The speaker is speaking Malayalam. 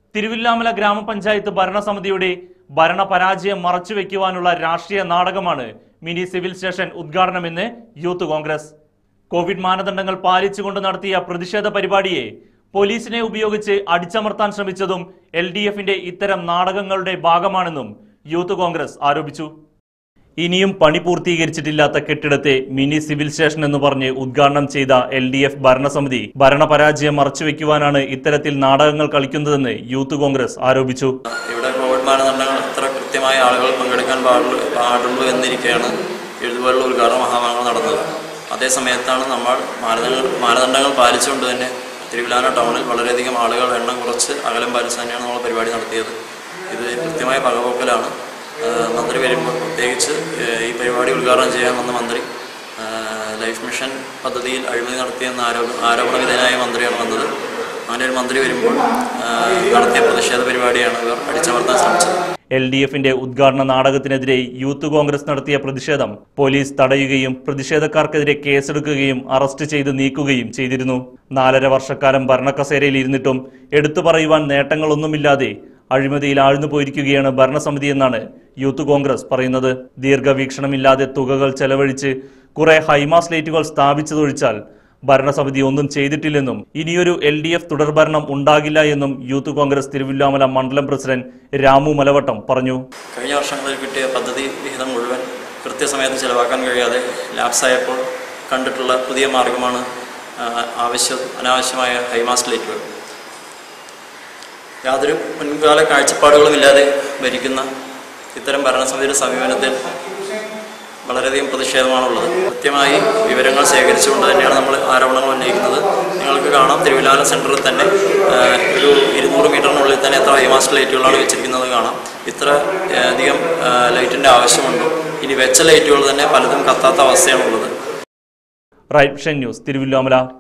തിരുവില്ലാമല ഗ്രാമപഞ്ചായത്ത് ഭരണസമിതിയുടെ ഭരണപരാജയം മറച്ചുവെക്കുവാനുള്ള രാഷ്ട്രീയ നാടകമാണ് മിനി സിവിൽ സ്റ്റേഷൻ ഉദ്ഘാടനമെന്ന് യൂത്ത് കോൺഗ്രസ് കോവിഡ് മാനദണ്ഡങ്ങൾ പാലിച്ചുകൊണ്ട് നടത്തിയ പ്രതിഷേധ പരിപാടിയെ പോലീസിനെ ഉപയോഗിച്ച് അടിച്ചമർത്താൻ ശ്രമിച്ചതും എൽ ഡി എഫിന്റെ ഇത്തരം നാടകങ്ങളുടെ ഭാഗമാണെന്നും യൂത്ത് കോൺഗ്രസ് ആരോപിച്ചു ഇനിയും പണി പൂർത്തീകരിച്ചിട്ടില്ലാത്ത കെട്ടിടത്തെ മിനി സിവിൽ സ്റ്റേഷൻ എന്ന് പറഞ്ഞ് ഉദ്ഘാടനം ചെയ്ത എൽ ഡി എഫ് ഭരണസമിതി ഭരണപരാജയം മറച്ചുവെക്കുവാനാണ് ഇത്തരത്തിൽ നാടകങ്ങൾ കളിക്കുന്നതെന്ന് യൂത്ത് കോൺഗ്രസ് ആരോപിച്ചു ഇവിടെ കോവിഡ് മാനദണ്ഡങ്ങൾ എത്ര കൃത്യമായ ആളുകൾ പങ്കെടുക്കാൻ പാടുള്ളൂ പാടുള്ളൂ എന്നിരിക്കെയാണ് ഇതുപോലുള്ള ഉദ്ഘാടന മഹാമാനങ്ങൾ നടന്നത് അതേ സമയത്താണ് നമ്മൾ മാനദണ്ഡങ്ങൾ മാനദണ്ഡങ്ങൾ പാലിച്ചുകൊണ്ട് തന്നെ തിരുവിലാന ടൗണിൽ വളരെയധികം ആളുകൾ എണ്ണം കുറച്ച് അകലം പാലിച്ച് തന്നെയാണ് നമ്മൾ പരിപാടി നടത്തിയത് ഇത് കൃത്യമായ പകപോക്കലാണ് ആഹ് മന്ത്രി വരുമ്പോൾ പ്രത്യേകിച്ച് ഏഹ് ഈ പരിപാടി ഉദ്ഘാടനം ചെയ്യാൻ വന്ന മന്ത്രി ആഹ് ലൈഫ് മിഷൻ പദ്ധതിയിൽ അഴിമതി നടത്തിയെന്ന ആരോപ ആരോപണ വിധേയനായ മന്ത്രിയാണ് വന്നത് അങ്ങനെ ഒരു മന്ത്രി വരുമ്പോൾ ആഹ് നടത്തിയ പ്രതിഷേധ പരിപാടിയാണ് ഇവർ അടിച്ചമർത്താൻ ശ്രമിച്ചത് എൽ ഡി എഫിന്റെ ഉദ്ഘാടന നാടകത്തിനെതിരെ യൂത്ത് കോൺഗ്രസ് നടത്തിയ പ്രതിഷേധം പോലീസ് തടയുകയും പ്രതിഷേധക്കാർക്കെതിരെ കേസെടുക്കുകയും അറസ്റ്റ് ചെയ്ത് നീക്കുകയും ചെയ്തിരുന്നു നാലര വർഷക്കാലം ഭരണക്കസേരയിൽ ഇരുന്നിട്ടും എടുത്തു പറയുവാൻ നേട്ടങ്ങളൊന്നുമില്ലാതെ അഴിമതിയിൽ ആഴ്ന്നു പോയിരിക്കുകയാണ് ഭരണസമിതി എന്നാണ് യൂത്ത് കോൺഗ്രസ് പറയുന്നത് ദീർഘവീക്ഷണമില്ലാതെ തുകകൾ ചെലവഴിച്ച് കുറെ ഹൈമാസ് ലൈറ്റുകൾ സ്ഥാപിച്ചതൊഴിച്ചാൽ ഭരണസമിതി ഒന്നും ചെയ്തിട്ടില്ലെന്നും ഇനിയൊരു എൽ ഡി എഫ് തുടർഭരണം ഉണ്ടാകില്ല എന്നും യൂത്ത് കോൺഗ്രസ് തിരുവില്ലാമല മണ്ഡലം പ്രസിഡന്റ് രാമു മലവട്ടം പറഞ്ഞു കഴിഞ്ഞ വർഷങ്ങളിൽ കിട്ടിയ പദ്ധതി വിഹിതം മുഴുവൻ കൃത്യസമയത്ത് ചെലവാക്കാൻ കഴിയാതെ ലാപ്സായപ്പോൾ കണ്ടിട്ടുള്ള പുതിയ മാർഗമാണ് ആഹ് ആവശ്യ അനാവശ്യമായ ഹൈമാസ് ലൈറ്റുകൾ യാതൊരു മുൻകാല കാഴ്ചപ്പാടുകളുമില്ലാതെ ഭരിക്കുന്ന ഇത്തരം ഭരണസമിതിയുടെ സമീപനത്തിൽ വളരെയധികം പ്രതിഷേധമാണുള്ളത് കൃത്യമായി വിവരങ്ങൾ ശേഖരിച്ചുകൊണ്ട് തന്നെയാണ് നമ്മൾ ആരോപണങ്ങൾ ഉന്നയിക്കുന്നത് നിങ്ങൾക്ക് കാണാം തിരുവില്ലാമല സെൻറ്ററിൽ തന്നെ ആഹ്, ഒരു ഇരുന്നൂറ് മീറ്ററിനുള്ളിൽ തന്നെ എത്ര ഹൈമാസ്റ്റ് ലൈറ്റുകളാണ് വെച്ചിരിക്കുന്നത് കാണാം ഇത്ര ആഹ്, അധികം ലൈറ്റിൻ്റെ ആവശ്യമുണ്ടോ ഇനി വെച്ച ലൈറ്റുകൾ തന്നെ പലതും കത്താത്ത അവസ്ഥയാണുള്ളത് റൈറ്റ് വിഷൻ ന്യൂസ് തിരുവില്ലാമല